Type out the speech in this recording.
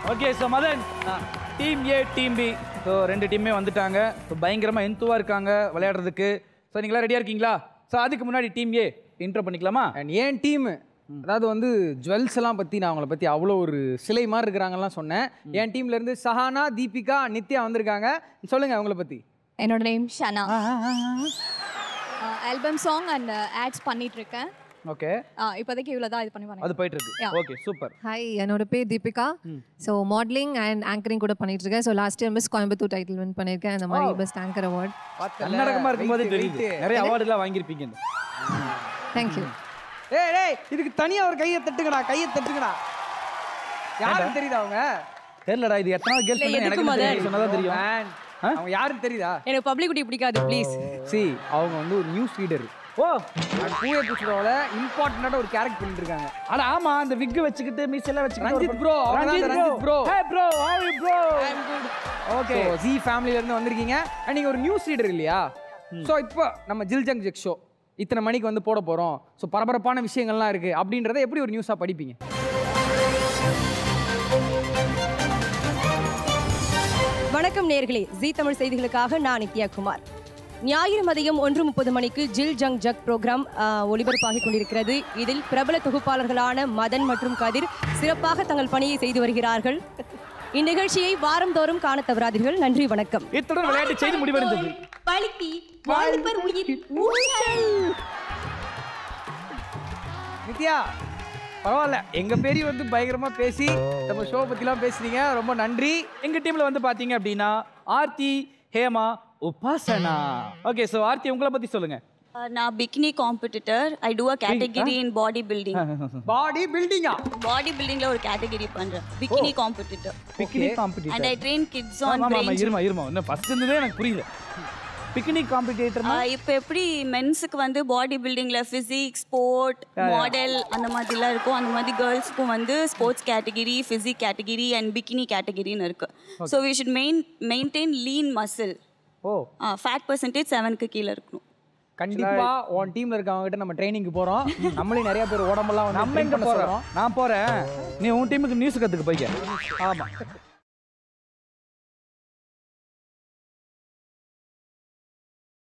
Okay so Madan team A team B so ரெண்டு டீமே வந்துட்டாங்க ஸோ பயங்கரமாக எந்துவாக இருக்காங்க விளையாடுறதுக்கு ஸோ நீங்களா ரெடியாக இருக்கீங்களா ஸோ அதுக்கு முன்னாடி டீம் ஏ இன்ட்ரோ பண்ணிக்கலாமா அண்ட் ஏன் டீம் அதாவது வந்து ஜுவல்ஸ் எல்லாம் பற்றி நான் அவங்கள பற்றி அவ்வளோ ஒரு சிலை மாதிரி இருக்கிறாங்கலாம் சொன்னேன் என் டீம்ல இருந்து சஹானா தீபிகா நித்யா வந்திருக்காங்க சொல்லுங்க அவங்கள பற்றி என்னோட name Shana album song and ads பண்ணிட்டு இருக்கேன் ஓகே ஆஹ் இப்போதைக்கு இவ்வளோ தான் இது பண்ணி பண்ணேன் அது போயிட்டு இருக்கு Yeah. ஓகே சூப்பர் ஹாய் என்னோட பேர் Deepika so modelling and anchoring கூட பண்ணிட்டு இருக்கேன் so last year miss Coimbatore title win பண்ணியிருக்கேன் அந்த மாதிரி பெஸ்ட் ஆங்கர் அவார்ட் கர்நாடகமாக இருக்கும்போதே தெரியுது நிறைய அவார்டுலாம் வாங்கியிருப்பீங்க தேங்க்யூ ஏய் டேய் இதுக்கு தனியா ஒரு கையை தட்டுங்கடா கையை தட்டுங்கடா யாருக்கு தெரியுதா அவங்க தெரியலடா இது எத்தனை கேர்ள்ஸ் இல்ல, எனக்கு எதுக்கு மதன்? தெரியும் சொன்னதா தெரியும் Man, அவங்க யாருக்கு தெரியுதா எனக்கு பப்ளிக் குட்டி பிடிக்காது ப்ளீஸ் சி அவங்க வந்து ஒரு நியூஸ் ரீடர் ஓ பூய புஷ்ரோல இம்பார்ட்டன்டான ஒரு கேரக்டர் பண்ணிட்டு இருக்காங்க அட ஆமா அந்த விக் வச்சுக்கிட்டு மீசெல்லாம் வச்சுக்கிட்டு ரஞ்சித் ஒரு- bro, அவங்க தான் Ranjith Ranjith bro. Hey bro hi bro okay ji ஃபேமிலில இருந்து வந்திருக்கீங்க அண்ட் நீங்க ஒரு நியூஸ் ரீடர் இல்லையா ஸோ இப்போ நம்ம ஜில் ஜங் ஜெக் ஷோ இத்தனை மணிக்கு வந்து போட போறோம் ஸோ பரபரப்பான விஷயங்கள்லாம் இருக்கு அப்படின்றத எப்படி ஒரு நியூஸா படிப்பீங்க வணக்கம் நேர்களே ஜீ தமிழ் செய்திகளுக்காக நான் நித்யா குமார் ஞாயிறு மதியம் ஒன்று முப்பது மணிக்கு ஜில் ஜங் ஜக் ப்ரோக்ராம் ஒளிபரப்பாகிக் கொண்டிருக்கிறது இதில் பிரபல தொகுப்பாளர்களான மதன் மற்றும் கதிர் சிறப்பாக தங்கள் பணியை செய்து வருகிறார்கள் இந்நிகழ்ச்சியை வாரந்தோறும் காண தவறாதீர்கள் நன்றி வணக்கம் இத்துடன் விளையாட்டு செய்தி முடிவடைந்தது பழுத்தி வாலிபர் உயிர் ஊஞ்சல் நித்யா பரவாயில்ல எங்க பேரையும் வந்து பயங்கரமா பேசி நம்ம ஷோ பத்திலாம் பேசுறீங்க ரொம்ப நன்றி எங்க டீம்ல வந்து பாத்தீங்க அப்படின்னா ஆர்த்தி ஹேமா உபாசனா ஓகே சோ ஆர்த்தி உங்களை பத்தி சொல்லுங்க Uh, நான் bikini competitor I do a category in body building body பில்டிங்கா பாடி பில்டிங்ல ஒரு கேட்டகரி பண்றேன் bikini competitor picnic and competitor I train kids on ஆமா ஆமா இருமா இருமா இன்னும் ஃபர்ஸ்ட் இருந்ததே எனக்கு புரியல பிக்னிக் காம்படிட்டர் இப்போ எப்படி மென்ஸுக்கு வந்து பாடி பில்டிங்ல பிசிக்ஸ் ஸ்போர்ட் மாடல் அந்த மாதிரிலாம் இருக்கும் அந்த மாதிரி கேர்ள்ஸ்க்கும் வந்து sports category physique category and bikini கேட்டகிரின்னு இருக்கு so we should main maintain lean muscle or fat percentage செவனுக்கு கீழே இருக்கணும் கண்டிப்பா உன் டீம்ல இருக்கவங்க கிட்ட நம்ம ட்ரைனிங்க்கு போறோம் நம்மளே நிறைய பேர் உடம்பெல்லாம் வந்து நம்ம train எங்க பண்ண போறோம் சொல்றோம். நான் போறேன் நீ உன் டீமுக்கு நியூஸ் கத்துக்க போய்க்க ஆமா